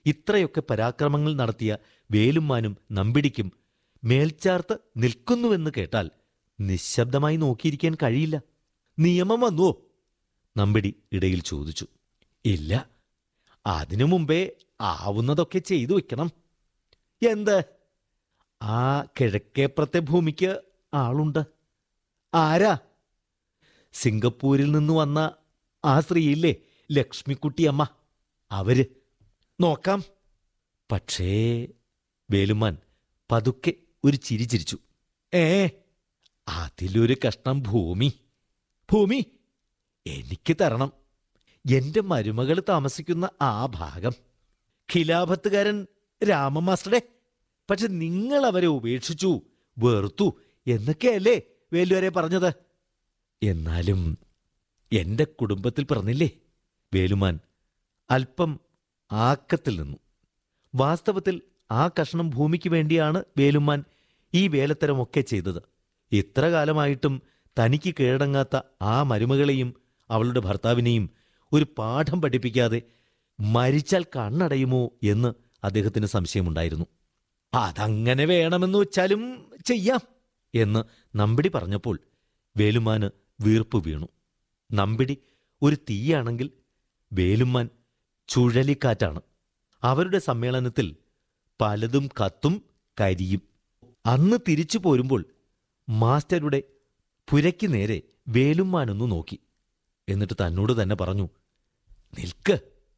ഇത്രയൊക്കെ പരാക്രമങ്ങൾ നടത്തിയ വേലുമ്മാനും നമ്പിടിക്കും മേൽച്ചാർത്ത് നിൽക്കുന്നുവെന്ന് കേട്ടാൽ നിശബ്ദമായി നോക്കിയിരിക്കാൻ കഴിയില്ല നിയമം വന്നുവോ നമ്പിടി ഇടയിൽ ചോദിച്ചു ഇല്ല അതിനു മുമ്പേ ആവുന്നതൊക്കെ ചെയ്തു വെക്കണം എന്ത് ആ കിഴക്കേപ്പുറത്തെ ഭൂമിക്ക് ആളുണ്ട് ആരാ സിംഗപ്പൂരിൽ നിന്ന് വന്ന ആ സ്ത്രീയില്ലേ ലക്ഷ്മിക്കുട്ടിയമ്മ അവര് നോക്കാം പക്ഷേ വേലുമാൻ പതുക്കെ ഒരു ചിരി ചിരിച്ചു ഏ അതിലൊരു കഷ്ണം ഭൂമി ഭൂമി എനിക്ക് തരണം എന്റെ മരുമകൾ താമസിക്കുന്ന ആ ഭാഗം ഖിലാഫത്തുകാരൻ രാമ മാസ്റ്ററെ പക്ഷെ നിങ്ങൾ അവരെ ഉപേക്ഷിച്ചു വെറുത്തു എന്നൊക്കെയല്ലേ വേലുവരെ പറഞ്ഞത് എന്നാലും എന്റെ കുടുംബത്തിൽ പറഞ്ഞില്ലേ വേലുമാൻ അല്പം ആക്കത്തിൽ നിന്നു വാസ്തവത്തിൽ ആ കഷ്ണം ഭൂമിക്ക് വേണ്ടിയാണ് വേലുമാൻ ഈ വേലത്തരമൊക്കെ ചെയ്തത് ഇത്ര കാലമായിട്ടും തനിക്ക് കീഴടങ്ങാത്ത ആ മരുമകളെയും അവളുടെ ഭർത്താവിനെയും ഒരു പാഠം പഠിപ്പിക്കാതെ മരിച്ചാൽ കണ്ണടയുമോ എന്ന് അദ്ദേഹത്തിന് സംശയമുണ്ടായിരുന്നു അതങ്ങനെ വേണമെന്ന് വെച്ചാലും ചെയ്യാം എന്ന് നമ്പിടി പറഞ്ഞപ്പോൾ വേലുമാന് വീർപ്പ് വീണു നമ്പിടി ഒരു തീയാണെങ്കിൽ വേലുമാൻ ചുഴലിക്കാറ്റാണ് അവരുടെ സമ്മേളനത്തിൽ പലതും കത്തും കരിയും അന്ന് തിരിച്ചു പോരുമ്പോൾ മാസ്റ്ററുടെ പുരയ്ക്ക് നേരെ വേലുമാനൊന്നു നോക്കി എന്നിട്ട് തന്നോട് തന്നെ പറഞ്ഞു നിൽക്ക്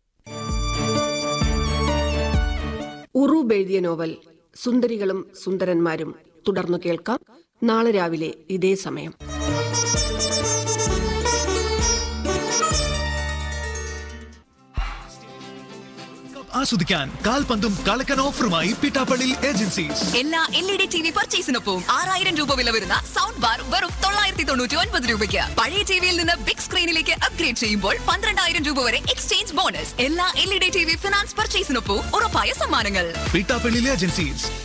ഉറൂബ് എഴുതിയ നോവൽ സുന്ദരികളും സുന്ദരന്മാരും തുടർന്നു കേൾക്കാം നാളെ രാവിലെ ഇതേ സമയം ആസ്വദിക്കാൻ കാൽപന്തും കളക്കൻ ഓഫറുമായി പിട്ടാപ്പള്ളി ഏജൻസീസ് എല്ലാ L E D T V പർച്ചേസിനൊപ്പം ആറായിരം രൂപ വില വരുന്ന സൗണ്ട് ബാർ വെറും തൊള്ളായിരത്തി തൊണ്ണൂറ്റി ഒൻപത് രൂപയ്ക്ക് പഴയ ടിവിയിൽ നിന്ന് ബിഗ് സ്ക്രീനിലേക്ക് അപ്ഗ്രേഡ് ചെയ്യുമ്പോൾ പന്ത്രണ്ടായിരം രൂപ വരെ എക്സ്ചേഞ്ച് ബോണസ് എല്ലാ L E D T V finance പർച്ചേസിനൊപ്പം ഉറപ്പായ സമ്മാനങ്ങൾ പിട്ടാപ്പള്ളി ഏജൻസീസ്